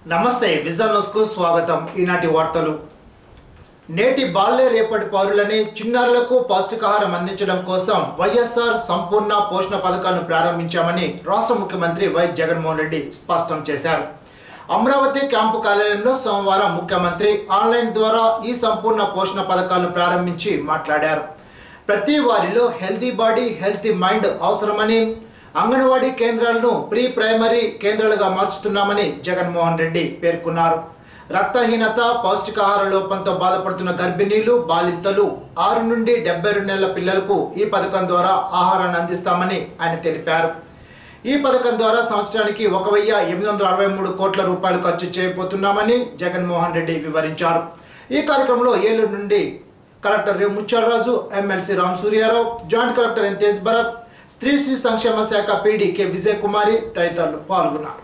నమస్తే vision news కు స్వాగతం ఈనాటి వార్తలు నేటి బాల్య రేపటి పౌరులని చిన్నారులకు పౌష్టికాహారం అందించడం కోసం వైఎస్ఆర్ సంపూర్ణ పోషణ పథకాన్ని ప్రారంభించామని రాష్ట్ర ముఖ్యమంత్రి వై జగన్మోహన్ రెడ్డి స్పష్టం చేశారు అమరావతి క్యాంపు కార్యాలయంలో సోమవారం ముఖ్యమంత్రి ఆన్లైన్ ద్వారా ఈ సంపూర్ణ పోషణ పథకాలను ప్రారంభించి మాట్లాడారు ప్రతి వారిలో హెల్తీ బాడీ హెల్తీ మైండ్ అవసరమని అంగన్వాడీ కేంద్రాలను ప్రీ ప్రైమరీ కేంద్రాలుగా మార్చుతున్నామని జగన్మోహన్ రెడ్డి పేర్కొన్నారు రక్తహీనత పౌష్టికాహార లోపంతో బాధపడుతున్న గర్భిణీలు బాలింతలు ఆరు నుండి డెబ్బై రెండు నెలల పిల్లలకు ఈ పథకం ద్వారా ఆహారాన్ని అందిస్తామని ఆయన తెలిపారు ఈ పథకం ద్వారా సంవత్సరానికి ఒక వెయ్యి ఎనిమిది వందల అరవై మూడు కోట్ల రూపాయలు ఖర్చు చేయబోతున్నామని జగన్మోహన్ రెడ్డి వివరించారు ఈ కార్యక్రమంలో ఏలూరు నుండి collector Revu Muthyala Raju MLC Ram Surya Rao joint collector N Tej Bharat స్త్రీ శిశు సంక్షేమ శాఖ పీడీ కె విజయ్ కుమారి తదితరులు పాల్గొన్నారు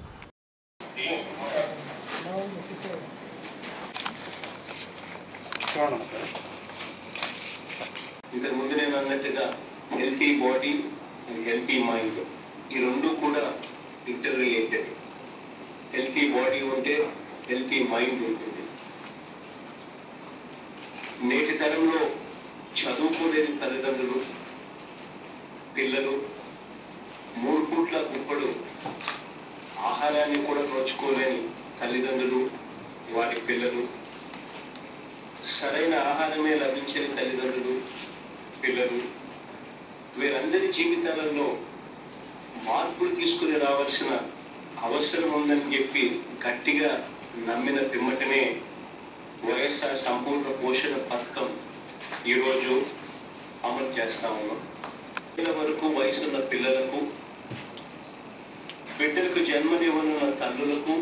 ఇంతకు ముందు నేను అన్నట్టుగా healthy body and healthy mind ఈ రెండు కూడా ఇంటర్ రిలేటెడ్ హెల్తీ బాడీ ఉంటే హెల్తీ మైండ్ ఉంటుంది నేటి తరంలో చదువుకోలేని తల్లిదండ్రులు పిల్లలు మూడు పూట్ల గుప్పడు ఆహారాన్ని కూడా నోచుకోలేని తల్లిదండ్రులు వారి పిల్లలు సరైన ఆహారమే లభించని తల్లిదండ్రులు పిల్లలు వీరందరి జీవితాలలో మార్పులు తీసుకుని రావాల్సిన అవసరం ఉందని చెప్పి గట్టిగా నమ్మిన పిమ్మటనే వైఎస్ఆర్ సంపూర్ణ పోషణ పథకం ఈరోజు అమలు చేస్తా ఉన్నాం పిల్లల వరకు వయసున్న పిల్లలకు బిడ్డలకు జన్మనివ్వనున్న తల్లులకు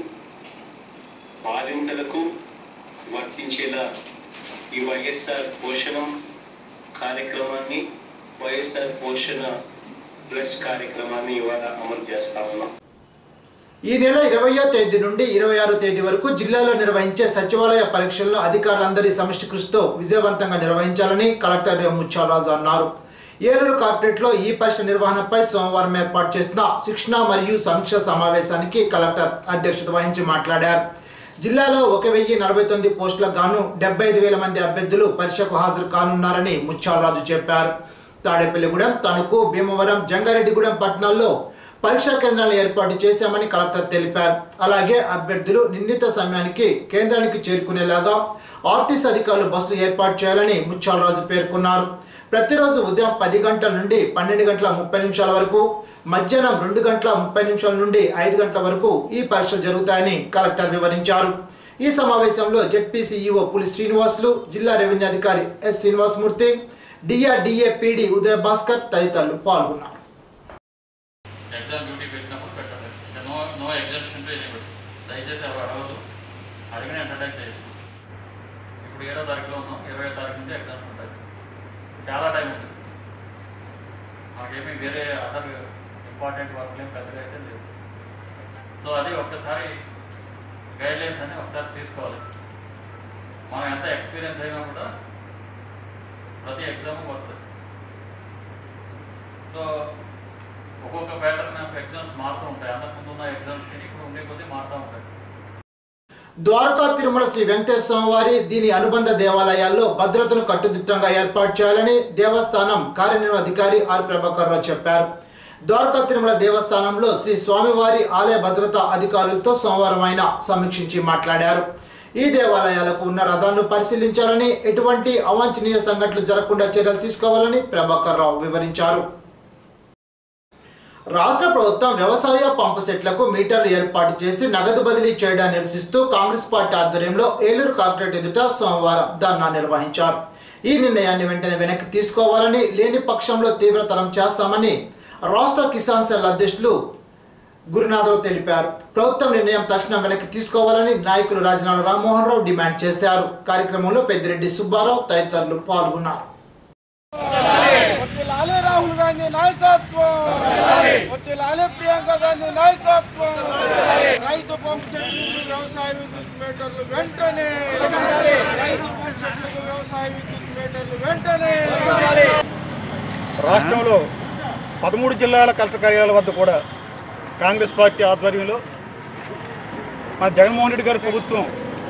బాలింతలకు వర్తించేలా ఈ వైఎస్ఆర్ పోషణం కార్యక్రమాన్ని వైఎస్ఆర్ పోషణ ప్లస్ కార్యక్రమాన్ని ఇవాళ అమలు చేస్తా ఉన్నాం ఈ నెల ఇరవయో తేదీ నుండి ఇరవై ఆరో తేదీ వరకు జిల్లాలో నిర్వహించే సచివాలయ పరీక్షలను అధికారులందరి సమిష్టి కృషితో విజయవంతంగా నిర్వహించాలని కలెక్టర్ రేవు ముత్యాలరాజు అన్నారు ఏలూరు కార్పొరేట్లో ఈ పరీక్ష నిర్వహణపై సోమవారం ఏర్పాటు చేసిన శిక్షణ మరియు సమీక్ష సమావేశానికి కలెక్టర్ అధ్యక్షత వహించి మాట్లాడారు జిల్లాలో ఒక వెయ్యి నలభై తొమ్మిది పోస్టులకు గాను డెబ్బై ఐదు వేల మంది అభ్యర్థులు పరీక్షకు హాజరు కానున్నారని ముత్యాలరాజు చెప్పారు తాడేపల్లిగూడెం తణుకు భీమవరం జంగారెడ్డిగూడెం పట్టణాల్లో పరీక్షా కేంద్రాలు ఏర్పాటు చేశామని కలెక్టర్ తెలిపారు అలాగే అభ్యర్థులు నిర్ణీత సమయానికి కేంద్రానికి చేరుకునేలాగా ఆర్టీసీ అధికారులు బస్సులు ఏర్పాటు చేయాలని ముత్యాలరాజు పేర్కొన్నారు ప్రతిరోజు ఉదయం పది గంటల నుండి పన్నెండు గంటల ముప్పై నిమిషాల వరకు మధ్యాహ్నం రెండు గంటల ముప్పై నిమిషాల నుండి ఐదు గంటల వరకు ఈ పరీక్షలు జరుగుతాయని కలెక్టర్ వివరించారు ఈ సమావేశంలో జెడ్పీసీఈఓ పులి శ్రీనివాసులు జిల్లా రెవెన్యూ అధికారి S Srinivasa Murthy DRDA PD Uday Bhaskar తదితరులు పాల్గొన్నారు ఎగ్జామ్ డ్యూటీ పెట్టినప్పుడు పెట్టండి ఇంకా no no exemption to anybody దయచేసి ఎవరు అడగదు అడిగిన ఎంటర్టైన్ చేయదు ఇప్పుడు ఏడో తారీఖులో ఉన్నాం ఇరవై తారీఖు నుంచి ఎగ్జామ్స్ ఉంటాయి చాలా టైం ఉంది మాకేమీ వేరే అదర్ ఇంపార్టెంట్ వర్క్లు ఏం పెద్దగా అయితే లేదు సో అది ఒక్కసారి గైడ్లైన్స్ అని ఒకసారి తీసుకోవాలి మనం ఎంత ఎక్స్పీరియన్స్ అయినా కూడా ప్రతి ఎగ్జామ్ వస్తుంది సో ఒక్కొక్క ప్యాటర్న్ ఆఫ్ ఎగ్జామ్స్ మారుతూ ఉంటాయి అంతకుముందు ఉన్న ఎగ్జామ్స్కి ఇప్పుడు ఉండే కొద్దీ మారుతూ ఉంటాయి ద్వారకా తిరుమల శ్రీ వెంకటేశ్వర స్వామి వారి దీని అనుబంధ దేవాలయాల్లో భద్రతను కట్టుదిట్టంగా ఏర్పాటు చేయాలని దేవస్థానం కార్యనిర్వహణాధికారి ఆర్ ప్రభాకర్ రావు చెప్పారు ద్వారకా తిరుమల దేవస్థానంలో శ్రీ స్వామివారి ఆలయ భద్రతా అధికారులతో సోమవారం ఆయన సమీక్షించి మాట్లాడారు ఈ దేవాలయాలకు ఉన్న రథాలను పరిశీలించాలని ఎటువంటి అవాంఛనీయ సంఘటనలు జరగకుండా చర్యలు తీసుకోవాలని ప్రభాకర్ రావు వివరించారు రాష్ట్ర ప్రభుత్వం వ్యవసాయ పంపు సెట్లకు మీటర్లు ఏర్పాటు చేసి నగదు బదిలీ చేయడాన్ని నిరసిస్తూ కాంగ్రెస్ పార్టీ ఆధ్వర్యంలో ఏలూరు కార్పొరేట్ ఎదుట సోమవారం ధర్నా నిర్వహించారు ఈ నిర్ణయాన్ని వెంటనే వెనక్కి తీసుకోవాలని లేని పక్షంలో తీవ్రతరం చేస్తామని రాష్ట్ర కిసాన్ సెల్ అధ్యక్షులు గురునాథరావు తెలిపారు ప్రభుత్వం నిర్ణయం తక్షణం వెనక్కి తీసుకోవాలని నాయకులు రాజనాల రామ్మోహన్ రావు డిమాండ్ చేశారు కార్యక్రమంలో పెద్దిరెడ్డి సుబ్బారావు తదితరులు పాల్గొన్నారు వర్తిల్లాలి రాహుల్ గాంధీ నాయకత్వం వర్తిల్లాలి ప్రియాంక గాంధీ నాయకత్వం రైతు పంప్ చెట్లకు వ్యవసాయ విద్యుత్ మీటర్లు వెంటనే రైతు పంప్ చెట్లకు వ్యవసాయ విద్యుత్ మీటర్లు వెంటనే రాష్ట్రంలో పదమూడు జిల్లాల కలెక్టర్ కార్యాలయాల వద్ద కూడా కాంగ్రెస్ పార్టీ ఆధ్వర్యంలో మన జగన్మోహన్ రెడ్డి గారి ప్రభుత్వం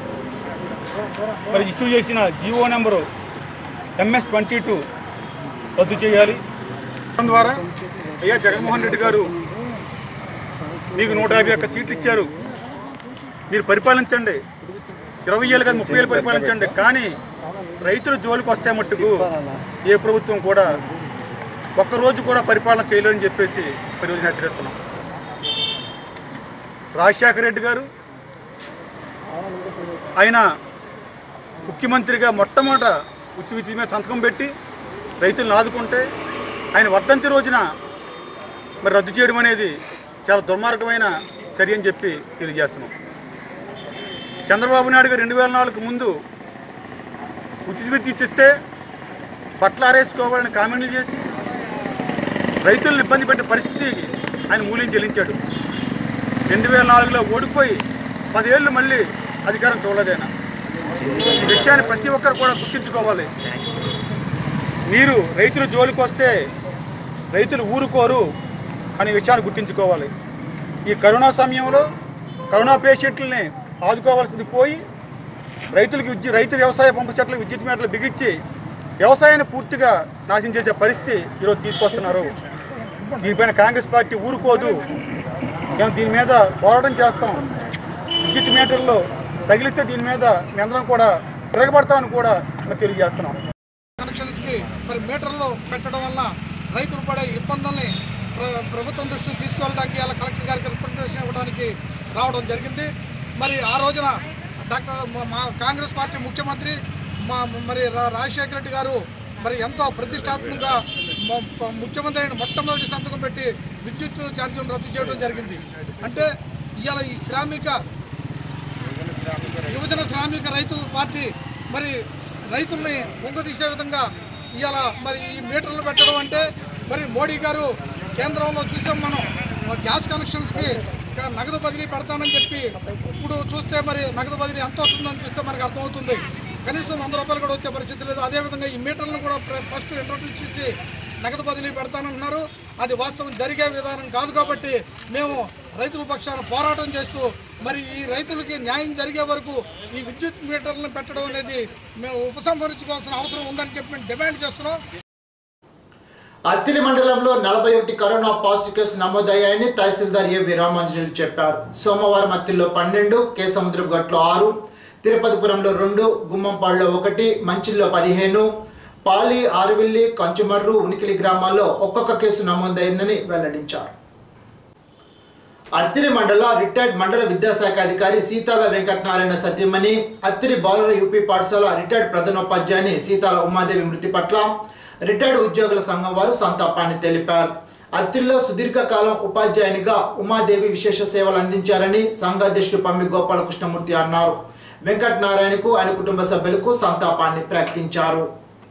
మరి ఇష్యూ చేసిన GO number MS twenty two రద్దు చేయాలి దాని ద్వారా అయ్యా జగన్మోహన్ రెడ్డి గారు మీకు నూట యాభై ఒక్క సీట్లు ఇచ్చారు మీరు పరిపాలించండి ఇరవై ఏళ్ళు కాదు ముప్పై ఏళ్ళు పరిపాలించండి కానీ రైతుల జోలికి వస్తే మట్టుకు ఏ ప్రభుత్వం కూడా ఒక్కరోజు కూడా పరిపాలన చేయలేదని చెప్పేసి మరి రోజున హెచ్చరిస్తున్నాం రాజశేఖర రెడ్డి గారు ఆయన ముఖ్యమంత్రిగా మొట్టమొదట ఉచి ఉచి మీద సంతకం పెట్టి రైతులను ఆదుకుంటే ఆయన వర్ధంతి రోజున మరి రద్దు చేయడం అనేది చాలా దుర్మార్గమైన చర్య అని చెప్పి తెలియజేస్తున్నాం చంద్రబాబు నాయుడు గారు రెండు వేల నాలుగు ముందు ఉచిత విద్యుత్ ఇచ్చిస్తే బట్టలు ఆరేసుకోవాలని కామెంట్లు చేసి రైతులను ఇబ్బంది పెట్టే పరిస్థితి ఆయన మూల్యం చెల్లించాడు రెండు వేల నాలుగులో ఓడిపోయి పదేళ్ళు మళ్ళీ అధికారం చూడలేదైనా ఈ విషయాన్ని ప్రతి ఒక్కరు కూడా గుర్తించుకోవాలి మీరు రైతులు జోలికి వస్తే రైతులు ఊరుకోరు అనే విషయాన్ని గుర్తించుకోవాలి ఈ కరోనా సమయంలో కరోనా పేషెంట్లని ఆదుకోవాల్సింది పోయి రైతులకు విద్యు రైతు వ్యవసాయ పంపు చెట్లకు విద్యుత్ మీటర్లు బిగించి వ్యవసాయాన్ని పూర్తిగా నాశనం చేసే పరిస్థితి ఈరోజు తీసుకొస్తున్నారు దీనిపైన కాంగ్రెస్ పార్టీ ఊరుకోదు మేము దీని మీద పోరాటం చేస్తాం విద్యుత్ మీటర్లు తగిలిస్తే దీని మీద మేమందరం కూడా తిరగబడతామని కూడా మేము తెలియజేస్తున్నాం కనెక్షన్స్ కి మరి మీటర్లు పెట్టడం వల్ల రైతులు పడే ఇబ్బందుల్ని ప్ర- ప్రభుత్వం దృష్టికి తీసుకెళ్ళడానికి అలా కలెక్టర్ గారికి రిప్రజెంటేషన్ ఇవ్వడానికి రావడం జరిగింది మరి ఆ రోజున డాక్టర్ మా- మా కాంగ్రెస్ పార్టీ ముఖ్యమంత్రి మా మరి రా- రాజశేఖర రెడ్డి గారు మరి ఎంతో ప్రతిష్టాత్మకంగా మ- ప- ముఖ్యమంత్రి అయిన మొట్టమొదటి సంతకం పెట్టి విద్యుత్ ఛార్జీలను రద్దు చేయడం జరిగింది అంటే ఇవాళ ఈ శ్రామిక యువజన శ్రామిక రైతు పార్టీ మరి రైతుల్ని పొంగదీసే విధంగా ఇవాళ మరి ఈ మీటర్లు పెట్టడం అంటే మరి మోడీ గారు కేంద్రంలో చూసాం మనం మరి గ్యాస్ కనెక్షన్స్కి క- నగదు బదిలీ పెడతానని చెప్పి ఇప్పుడు చూస్తే మరి నగదు బదిలీ ఎంత వస్తుందని చూస్తే మనకు అర్థమవుతుంది కనీసం వంద రూపాయలు కూడా వచ్చే పరిస్థితి లేదు అదేవిధంగా ఈ మీటర్లను కూడా ప్ర- ఫస్ట్ ఇంట్రొడ్యూస్ చేసి నగదు బదిలీ పెడతానంటున్నారు అది వాస్తవం జరిగే విధానం కాదు కాబట్టి మేము రైతుల పక్షాన పోరాటం చేస్తూ మరి ఈ రైతులకి న్యాయం జరిగే వరకు ఈ విద్యుత్ మీటర్లను పెట్టడం అనేది మేము ఉపసంహరించుకోవాల్సిన అవసరం ఉందని చెప్పి మేము డిమాండ్ చేస్తున్నాం అత్తిలి మండలంలో నలభై ఒకటి కరోనా పాజిటివ్ కేసులు నమోదయ్యాయని తహసీల్దార్ ఏవి రామాంజనేయులు చెప్పారు సోమవారం అత్తిల్లో పన్నెండు కేసముద్రపు గట్లో ఆరు తిరుపతిపురంలో రెండు గుమ్మంపాడులో ఒకటి మంచిల్లో పదిహేను పాలి ఆరువిల్లి కంచుమర్రు ఉనికిలి గ్రామాల్లో ఒక్కొక్క కేసు నమోదైందని వెల్లడించారు అత్తిరి మండల రిటైర్డ్ మండల విద్యాశాఖ అధికారి సీతాల వెంకటనారాయణ సత్యమణి అత్తిరి బాలుర యూపీ పాఠశాల రిటైర్డ్ ప్రధానోపాధ్యాయుని సీతాల ఉమాదేవి మృతి పట్ల రిటైర్డ్ ఉద్యోగుల సంఘం వారు సంతాపాన్ని తెలిపారు అత్తిల్లో సుదీర్ఘకాలం ఉపాధ్యాయునిగా ఉమాదేవి విశేష సేవలు అందించారని సంఘ అధ్యక్షుడు పమ్మి గోపాలకృష్ణమూర్తి అన్నారు వెంకటనారాయణకు ఆయన కుటుంబ సభ్యులకు సంతాపాన్ని ప్రకటించారు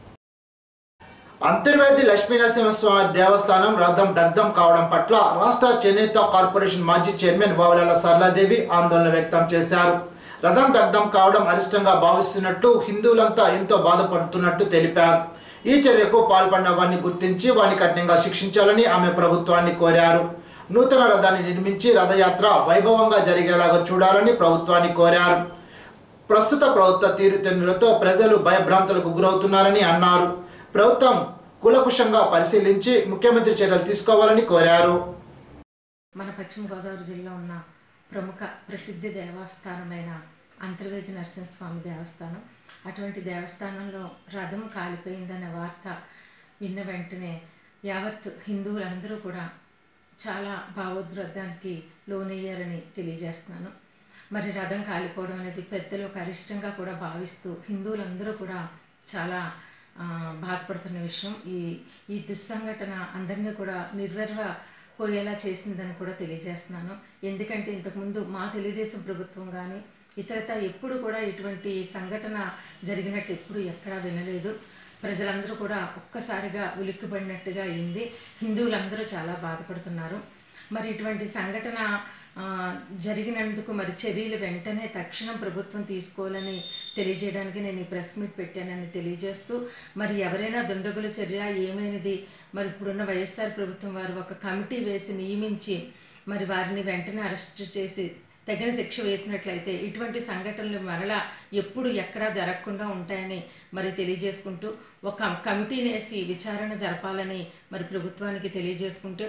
అంతర్వేది లక్ష్మీనరసింహస్వామి దేవస్థానం రథం దగ్ధం కావడం పట్ల రాష్ట్ర చేనేత కార్పొరేషన్ మాజీ చైర్మన్ వావలాల సరళాదేవి ఆందోళన వ్యక్తం చేశారు రథం దగ్ధం కావడం అరిష్టంగా భావిస్తున్నట్టు హిందువులంతా ఎంతో బాధపడుతున్నట్టు తెలిపారు ఈ చర్యకు పాల్పడిన వారిని గుర్తించి వారిని కఠినంగా శిక్షించాలని ఆమె ప్రభుత్వాన్ని కోరారు నూతన రథాన్ని నిర్మించి రథయాత్ర వైభవంగా జరిగేలాగా చూడాలని ప్రభుత్వాన్ని కోరారు ప్రస్తుత ప్రభుత్వ తీరుతెన్నులతో ప్రజలు భయభ్రాంతులకు గురవుతున్నారని అన్నారు ప్రభుత్వం కులకుశంగా పరిశీలించి ముఖ్యమంత్రి చర్యలు తీసుకోవాలని కోరారు మన పశ్చిమ గోదావరి జిల్లా ఉన్న ప్రముఖ ప్రసిద్ధ దేవస్థానమైన అంతర్వేది నరసింహస్వామి దేవస్థానం అటువంటి దేవస్థానంలో రథం కాలిపోయిందనే వార్త విన్న వెంటనే యావత్ హిందువులందరూ కూడా చాలా భావోద్రద్ధానికి లోనయ్యారని తెలియజేస్తున్నాను మరి రథం కాలిపోవడం అనేది పెద్దలు ఒక అరిష్టంగా కూడా భావిస్తూ హిందువులందరూ కూడా చాలా ఆ, బాధపడుతున్న విషయం ఈ ఈ దుస్సంఘటన అందరినీ కూడా నిర్వర్వ పోయేలా చేసిందని కూడా తెలియజేస్తున్నాను ఎందుకంటే ఇంతకుముందు మా తెలుగుదేశం ప్రభుత్వం కానీ ఇతరత ఎప్పుడు కూడా ఇటువంటి సంఘటన జరిగినట్టు ఎప్పుడు ఎక్కడా వినలేదు ప్రజలందరూ కూడా ఒక్కసారిగా ఉలిక్కిపడినట్టుగా అయింది హిందువులందరూ చాలా బాధపడుతున్నారు మరి ఇటువంటి సంఘటన ఆ, జరిగినందుకు మరి చర్యలు వెంటనే తక్షణం ప్రభుత్వం తీసుకోవాలని తెలియజేయడానికి నేను ఈ ప్రెస్ మీట్ పెట్టానని తెలియజేస్తూ మరి ఎవరైనా దుండగుల చర్య ఏమైనది మరి ఇప్పుడున్న వైఎస్ఆర్ ప్రభుత్వం వారు ఒక కమిటీ వేసి నియమించి మరి వారిని వెంటనే అరెస్ట్ చేసి తగిన శిక్ష వేసినట్లయితే ఇటువంటి సంఘటనలు మరలా ఎప్పుడు ఎక్కడా జరగకుండా ఉంటాయని మరి తెలియజేసుకుంటూ ఒక కమిటీని వేసి విచారణ జరపాలని మరి ప్రభుత్వానికి తెలియజేసుకుంటూ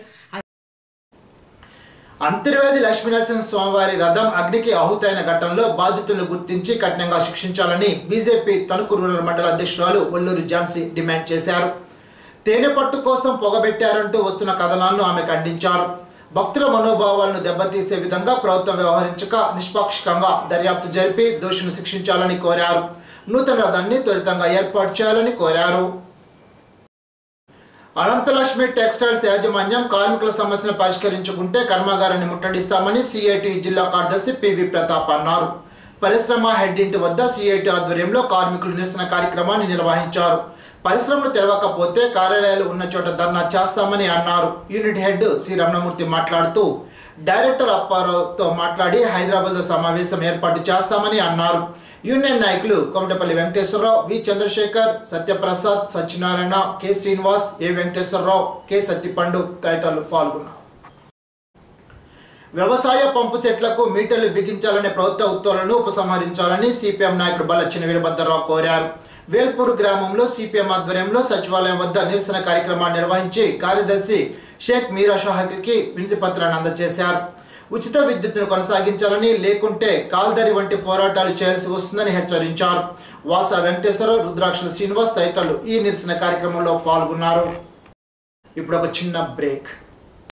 అంతర్వేది లక్ష్మీనరసింహ స్వామివారి రథం అగ్నికి ఆహుతైన ఘటనలో బాధితులను గుర్తించి కఠినంగా శిక్షించాలని బీజేపీ తణుకు రూరల్ మండల అధ్యక్షురాలు ఒల్లూరు ఝాన్సీ డిమాండ్ చేశారు తేనె పట్టు కోసం పొగబెట్టారంటూ వస్తున్న కథనాలను ఆమె ఖండించారు భక్తుల మనోభావాలను దెబ్బతీసే విధంగా ప్రభుత్వం వ్యవహరించక నిష్పాక్షికంగా దర్యాప్తు జరిపి దోషులను శిక్షించాలని కోరారు నూతన రథాన్ని త్వరితంగా ఏర్పాటు చేయాలని కోరారు అనంతలక్ష్మి టెక్స్టైల్స్ యాజమాన్యం కార్మికుల సమస్యను పరిష్కరించుకుంటే కర్మాగారాన్ని ముట్టడిస్తామని సిఐటి జిల్లా కార్యదర్శి పివి ప్రతాప్ అన్నారు పరిశ్రమ హెడ్ ఇంటి వద్ద సిఐటి ఆధ్వర్యంలో కార్మికులు నిరసన కార్యక్రమాన్ని నిర్వహించారు పరిశ్రమలు తెరవకపోతే కార్యాలయాలు ఉన్న చోట ధర్నా చేస్తామని అన్నారు యూనిట్ హెడ్ సి రమణమూర్తి మాట్లాడుతూ డైరెక్టర్ అప్పారావుతో మాట్లాడి హైదరాబాద్లో సమావేశం ఏర్పాటు చేస్తామని అన్నారు యూనియన్ నాయకులు Komatapalli Venkateswara Rao V Chandrasekhar Satya Prasad Satyanarayana K Srinivas A Venkateswara Rao K Sattipandu తదితరులు పాల్గొన్నారు వ్యవసాయ పంపు సెట్లకు మీటర్లు బిగించాలనే ప్రభుత్వ ఉత్తర్వులను ఉపసంహరించాలని సిపిఎం నాయకుడు బల్లచ్చిన వీరభద్రరావు కోరారు వేల్పూర్ గ్రామంలో సిపిఎం ఆధ్వర్యంలో సచివాలయం వద్ద నిరసన కార్యక్రమాన్ని నిర్వహించి కార్యదర్శి షేక్ మీరా షాహకిల్కి వినతి పత్రాన్ని అందజేశారు ఉచిత విద్యుత్తును కొనసాగించాలని లేకుంటే కాల్దరి వంటి పోరాటాలు చేయాల్సి వస్తుందని హెచ్చరించారు వాస వెంకటేశ్వరరావు రుద్రాక్షల శ్రీనివాస్ తదితరులు ఈ నిరసన కార్యక్రమంలో పాల్గొన్నారు ఇప్పుడు ఒక చిన్న బ్రేక్